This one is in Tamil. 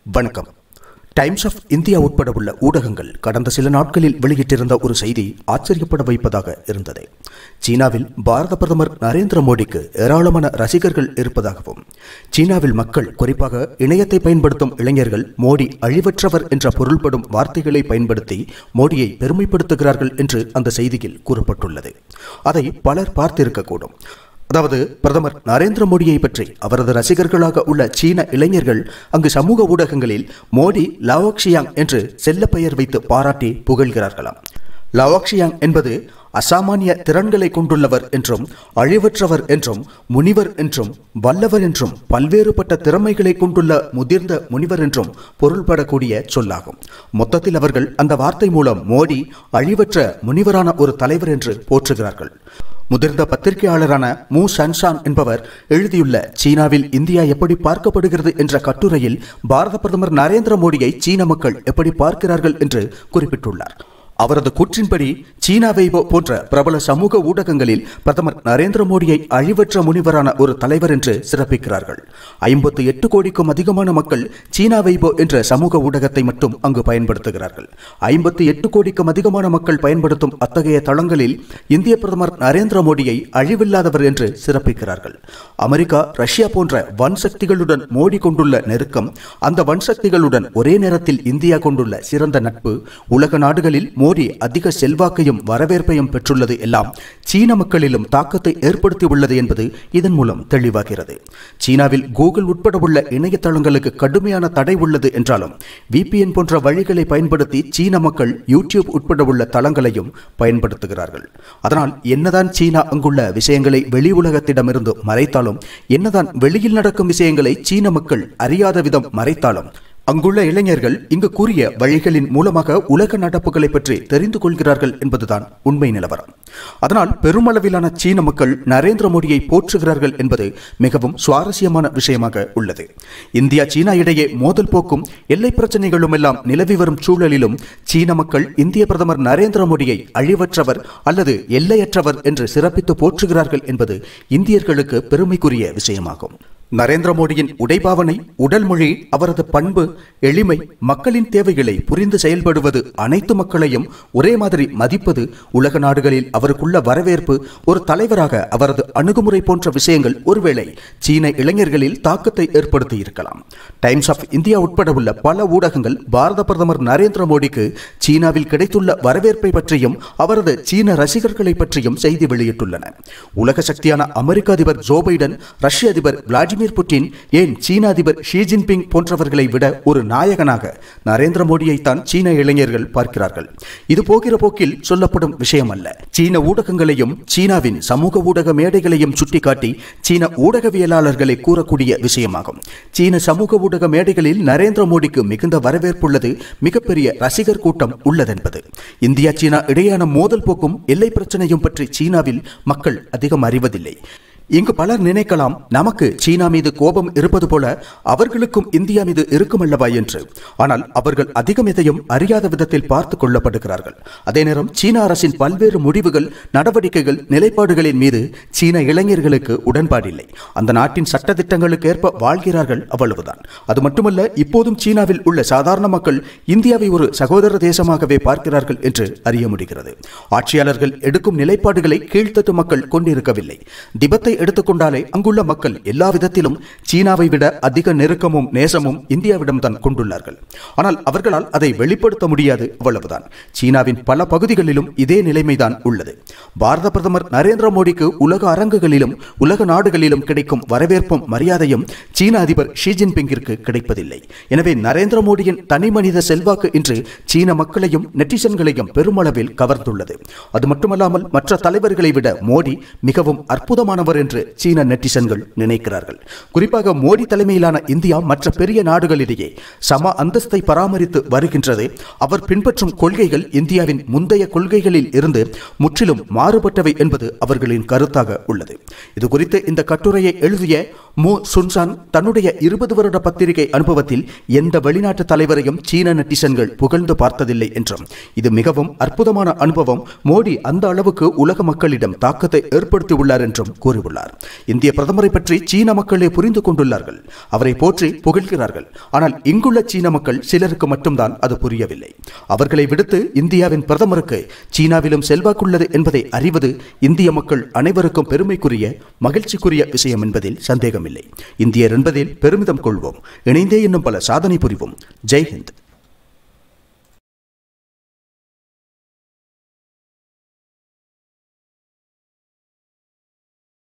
வணக்கம் டைம்ஸ் ஆஃப் இந்தியா உட்பட உள்ள ஊடகங்கள் கடந்த சில நாட்களில் வெளியிட்டிருந்த ஒரு செய்தி ஆச்சரியப்பட வைப்பதாக இருந்தது சீனாவில் பாரத பிரதமர் நரேந்திர மோடிக்கு ஏராளமான ரசிகர்கள் இருப்பதாகவும் சீனாவில் மக்கள் குறிப்பாக இணையத்தை பயன்படுத்தும் இளைஞர்கள் மோடி அழிவற்றவர் என்ற பொருள்படும் வார்த்தைகளை பயன்படுத்தி மோடியை பெருமைப்படுத்துகிறார்கள் என்று அந்த செய்தியில் கூறப்பட்டுள்ளது அதை பலர் பார்த்திருக்கக்கூடும் அதாவது பிரதமர் நரேந்திர மோடியை பற்றி அவரது ரசிகர்களாக உள்ள சீன இளைஞர்கள் அங்கு சமூக ஊடகங்களில் மோடி லாவோக்ஷியாங் என்று செல்ல பெயர் வைத்து பாராட்டி புகழ்கிறார்களாம் லாவோக்ஷியாங் என்பது அசாமானிய திறன்களை கொண்டுள்ளவர் என்றும் அழிவற்றவர் என்றும் முனிவர் என்றும் வல்லவர் என்றும் பல்வேறுபட்ட திறமைகளை கொண்டுள்ள முதிர்ந்த முனிவர் என்றும் பொருள்படக்கூடிய சொல்லாகும் மொத்தத்தில் அவர்கள் அந்த வார்த்தை மூலம் மோடி அழிவற்ற முனிவரான ஒரு தலைவர் என்று போற்றுகிறார்கள் முதிர்ந்த பத்திரிகையாளரான மு சன்சான் என்பவர் எழுதியுள்ள சீனாவில் இந்தியா எப்படி பார்க்கப்படுகிறது என்ற கட்டுரையில் பாரத பிரதமர் நரேந்திர மோடியை சீன மக்கள் எப்படி பார்க்கிறார்கள் என்று குறிப்பிட்டுள்ளார் அவரது கூற்றின்படி சீனா வைபோ போன்ற பிரபல சமூக ஊடகங்களில் பிரதமர் நரேந்திர மோடியை அழிவற்ற முனிவரான ஒரு தலைவர் என்று சிறப்பிக்கிறார்கள் ஐம்பத்து எட்டு கோடிக்கும் அதிகமான மக்கள் சீனா வைபோ என்ற சமூக ஊடகத்தை மட்டும் அங்கு பயன்படுத்துகிறார்கள் ஐம்பத்து எட்டு கோடிக்கும் அதிகமான மக்கள் பயன்படுத்தும் அத்தகைய தளங்களில் இந்திய பிரதமர் நரேந்திர மோடியை அழிவில்லாதவர் என்று சிறப்பிக்கிறார்கள் அமெரிக்கா ரஷ்யா போன்ற வன் சக்திகளுடன் மோடி கொண்டுள்ள நெருக்கம் அந்த வன் சக்திகளுடன் ஒரே நேரத்தில் இந்தியா கொண்டுள்ள சிறந்த நட்பு உலக நாடுகளில் மோடி அதிக செல்வாக்கையும் வரவேற்பையும் பெற்றுள்ளது எல்லாம் சீன மக்களிலும் தாக்கத்தை ஏற்படுத்தி உள்ளது என்பது இதன் மூலம் தெளிவாகிறது சீனாவில் கூகுள் உட்பட உள்ள இணையதளங்களுக்கு கடுமையான தடை உள்ளது என்றாலும் விபிஎன் போன்ற வழிகளை பயன்படுத்தி சீன மக்கள் யூடியூப் உட்பட உள்ள தளங்களையும் பயன்படுத்துகிறார்கள் அதனால் என்னதான் சீனா அங்குள்ள விஷயங்களை வெளி உலகத்திடமிருந்து மறைத்தாலும் என்னதான் வெளியில் நடக்கும் விஷயங்களை சீன மக்கள் அறியாத விதம் மறைத்தாலும் அங்குள்ள இளைஞர்கள் இங்கு கூறிய வழிகளின் மூலமாக உலக நடப்புகளை பற்றி தெரிந்து கொள்கிறார்கள் என்பதுதான் உண்மை நிலவரம் அதனால் பெருமளவிலான சீன மக்கள் நரேந்திர மோடியை போற்றுகிறார்கள் என்பது மிகவும் சுவாரஸ்யமான விஷயமாக உள்ளது இந்தியா சீனா இடையே மோதல் போக்கும் எல்லை பிரச்சனைகளும் எல்லாம் நிலவி வரும் சூழலிலும் சீன மக்கள் இந்திய பிரதமர் நரேந்திர மோடியை அழிவற்றவர் அல்லது எல்லையற்றவர் என்று சிறப்பித்து போற்றுகிறார்கள் என்பது இந்தியர்களுக்கு பெருமைக்குரிய விஷயமாகும் நரேந்திர மோடியின் உடைபாவனை உடல் மொழி அவரது பண்பு எளிமை மக்களின் தேவைகளை புரிந்து செயல்படுவது அனைத்து மக்களையும் ஒரே மாதிரி மதிப்பது உலக நாடுகளில் அவருக்குள்ள வரவேற்பு ஒரு தலைவராக அவரது அணுகுமுறை போன்ற விஷயங்கள் ஒருவேளை சீன இளைஞர்களில் தாக்கத்தை ஏற்படுத்தி இருக்கலாம் டைம்ஸ் ஆஃப் இந்தியா உட்பட உள்ள பல ஊடகங்கள் பாரத பிரதமர் நரேந்திர மோடிக்கு சீனாவில் கிடைத்துள்ள வரவேற்பை பற்றியும் அவரது சீன ரசிகர்களை பற்றியும் செய்தி வெளியிட்டுள்ளன உலக சக்தியான அமெரிக்க அதிபர் ஜோ பைடன் ரஷ்ய அதிபர் விளாடிமிர் விளாடிமிர் புட்டின் ஏன் சீன அதிபர் ஷி ஜின்பிங் போன்றவர்களை விட ஒரு நாயகனாக நரேந்திர மோடியை தான் சீன இளைஞர்கள் பார்க்கிறார்கள் இது போகிற போக்கில் சொல்லப்படும் விஷயம் அல்ல சீன ஊடகங்களையும் சீனாவின் சமூக ஊடக மேடைகளையும் சுட்டிக்காட்டி சீன ஊடகவியலாளர்களை கூறக்கூடிய விஷயமாகும் சீன சமூக ஊடக மேடைகளில் நரேந்திர மோடிக்கு மிகுந்த வரவேற்புள்ளது மிகப்பெரிய ரசிகர் கூட்டம் உள்ளதென்பது இந்தியா சீனா இடையான மோதல் போக்கும் எல்லை பிரச்சனையும் பற்றி சீனாவில் மக்கள் அதிகம் அறிவதில்லை இங்கு பலர் நினைக்கலாம் நமக்கு சீனா மீது கோபம் இருப்பது போல அவர்களுக்கும் இந்தியா மீது இருக்குமல்லவா என்று ஆனால் அவர்கள் அதிகம் எதையும் அறியாத விதத்தில் பார்த்து கொள்ளப்படுகிறார்கள் அதே நேரம் சீன அரசின் பல்வேறு முடிவுகள் நடவடிக்கைகள் நிலைப்பாடுகளின் மீது சீன இளைஞர்களுக்கு உடன்பாடில்லை அந்த நாட்டின் சட்டத்திட்டங்களுக்கு ஏற்ப வாழ்கிறார்கள் அவ்வளவுதான் அது மட்டுமல்ல இப்போதும் சீனாவில் உள்ள சாதாரண மக்கள் இந்தியாவை ஒரு சகோதர தேசமாகவே பார்க்கிறார்கள் என்று அறிய முடிகிறது ஆட்சியாளர்கள் எடுக்கும் நிலைப்பாடுகளை கீழ்த்தட்டு மக்கள் கொண்டிருக்கவில்லை திபத்தை எடுத்துக்கொண்டாலே அங்குள்ள மக்கள் எல்லா விதத்திலும் சீனாவை விட அதிக நெருக்கமும் நேசமும் இந்தியாவிடம் தான் கொண்டுள்ளார்கள் ஆனால் அவர்களால் அதை வெளிப்படுத்த முடியாது அவ்வளவுதான் சீனாவின் பல பகுதிகளிலும் இதே நிலைமைதான் உள்ளது பாரத பிரதமர் நரேந்திர மோடிக்கு உலக அரங்குகளிலும் உலக நாடுகளிலும் கிடைக்கும் வரவேற்பும் மரியாதையும் சீன அதிபர் ஷி ஜின்பிங்கிற்கு கிடைப்பதில்லை எனவே நரேந்திர மோடியின் தனி மனித செல்வாக்கு இன்று சீன மக்களையும் நெட்டிசன்களையும் பெருமளவில் கவர்ந்துள்ளது அது மட்டுமல்லாமல் மற்ற தலைவர்களை விட மோடி மிகவும் அற்புதமானவர் என்று சீன நெட்டிசன்கள் நினைக்கிறார்கள் குறிப்பாக மோடி தலைமையிலான இந்தியா மற்ற பெரிய நாடுகளிடையே சம அந்தஸ்தை பராமரித்து வருகின்றது அவர் பின்பற்றும் கொள்கைகள் இந்தியாவின் முந்தைய கொள்கைகளில் இருந்து முற்றிலும் மாறுபட்டவை என்பது அவர்களின் கருத்தாக உள்ளது இது குறித்து இந்த கட்டுரையை எழுதிய மு சுன்சான் தன்னுடைய இருபது வருட பத்திரிகை அனுபவத்தில் எந்த வெளிநாட்டு தலைவரையும் சீன நெட்டிசன்கள் புகழ்ந்து பார்த்ததில்லை என்றும் இது மிகவும் அற்புதமான அனுபவம் மோடி அந்த அளவுக்கு உலக மக்களிடம் தாக்கத்தை ஏற்படுத்தியுள்ளார் என்றும் கூறியுள்ளார் தெரிவித்துள்ளார் இந்திய பிரதமரை பற்றி சீன மக்களே புரிந்து கொண்டுள்ளார்கள் அவரை போற்றி புகழ்கிறார்கள் ஆனால் இங்குள்ள சீன மக்கள் சிலருக்கு மட்டும்தான் அது புரியவில்லை அவர்களை விடுத்து இந்தியாவின் பிரதமருக்கு சீனாவிலும் செல்வாக்குள்ளது என்பதை அறிவது இந்திய மக்கள் அனைவருக்கும் பெருமைக்குரிய மகிழ்ச்சிக்குரிய விஷயம் என்பதில் சந்தேகமில்லை இந்தியர் என்பதில் பெருமிதம் கொள்வோம் இணைந்தே இன்னும் பல சாதனை புரிவோம் ஜெய்ஹிந்த்